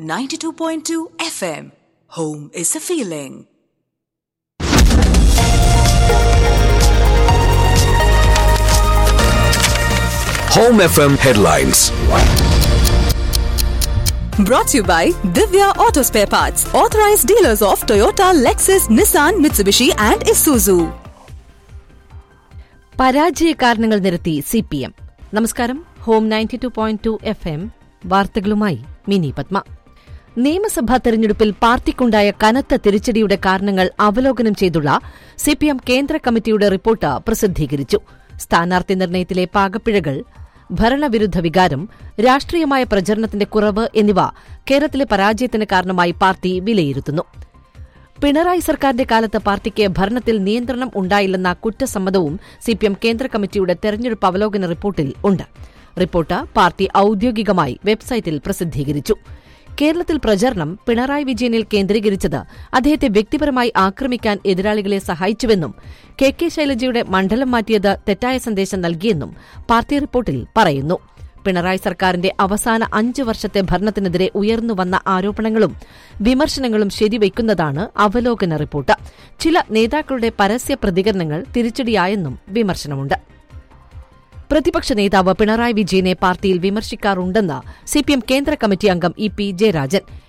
92.2 FM. Home is a feeling. Home FM headlines. Brought to you by Divya Auto Spare Parts, authorized dealers of Toyota, Lexus, Nissan, Mitsubishi, and Isuzu. പരാജയ കാരണങ്ങൾ നിരത്തി C P M നമസ്കാരം home ninety two point two F M വാർത്തകളുമായി മിനി പത്മ നിയമസഭാ തെരഞ്ഞെടുപ്പിൽ പാർട്ടിക്കുണ്ടായ കനത്ത തിരിച്ചടിയുടെ കാരണങ്ങൾ അവലോകനം ചെയ്തുള്ള സി പി എം കേന്ദ്ര കമ്മിറ്റിയുടെ റിപ്പോർട്ട് പ്രസിദ്ധീകരിച്ചു സ്ഥാനാർത്ഥി നിർണയത്തിലെ പാകപ്പിഴകൾ ഭരണവിരുദ്ധ വികാരം രാഷ്ട്രീയമായ പ്രചരണത്തിന്റെ കുറവ് എന്നിവ കേരളത്തിലെ പരാജയത്തിന് കാരണമായി പാർട്ടി വിലയിരുത്തുന്നു പിണറായി സർക്കാരിന്റെ കാലത്ത് പാർട്ടിക്ക് ഭരണത്തിൽ നിയന്ത്രണം ഉണ്ടായില്ലെന്ന കുറ്റസമ്മതവും സിപിഎം കേന്ദ്ര കമ്മിറ്റിയുടെ തെരഞ്ഞെടുപ്പ് അവലോകന റിപ്പോർട്ടിൽ ഉണ്ട് റിപ്പോർട്ട് പാർട്ടി ഔദ്യോഗികമായി വെബ്സൈറ്റിൽ പ്രസിദ്ധീകരിച്ചു കേരളത്തിൽ പ്രചരണം പിണറായി വിജയനിൽ കേന്ദ്രീകരിച്ചത് അദ്ദേഹത്തെ വ്യക്തിപരമായി ആക്രമിക്കാൻ എതിരാളികളെ സഹായിച്ചുവെന്നും കെ കെ ശൈലജയുടെ മണ്ഡലം മാറ്റിയത് തെറ്റായ സന്ദേശം നൽകിയെന്നും പാർട്ടി റിപ്പോർട്ടിൽ പറയുന്നു പിണറായി സർക്കാരിന്റെ അവസാന അഞ്ച് വർഷത്തെ ഭരണത്തിനെതിരെ ഉയർന്നുവന്ന ആരോപണങ്ങളും വിമർശനങ്ങളും ശരിവയ്ക്കുന്നതാണ് അവലോകന റിപ്പോർട്ട് ചില നേതാക്കളുടെ പരസ്യ പ്രതികരണങ്ങൾ തിരിച്ചടിയായെന്നും വിമർശനമുണ്ട് പ്രതിപക്ഷ നേതാവ് പിണറായി വിജയനെ പാർട്ടിയിൽ വിമർശിക്കാറുണ്ടെന്ന് സിപിഎം കേന്ദ്ര കമ്മിറ്റി അംഗം ഇ പി ജയരാജൻ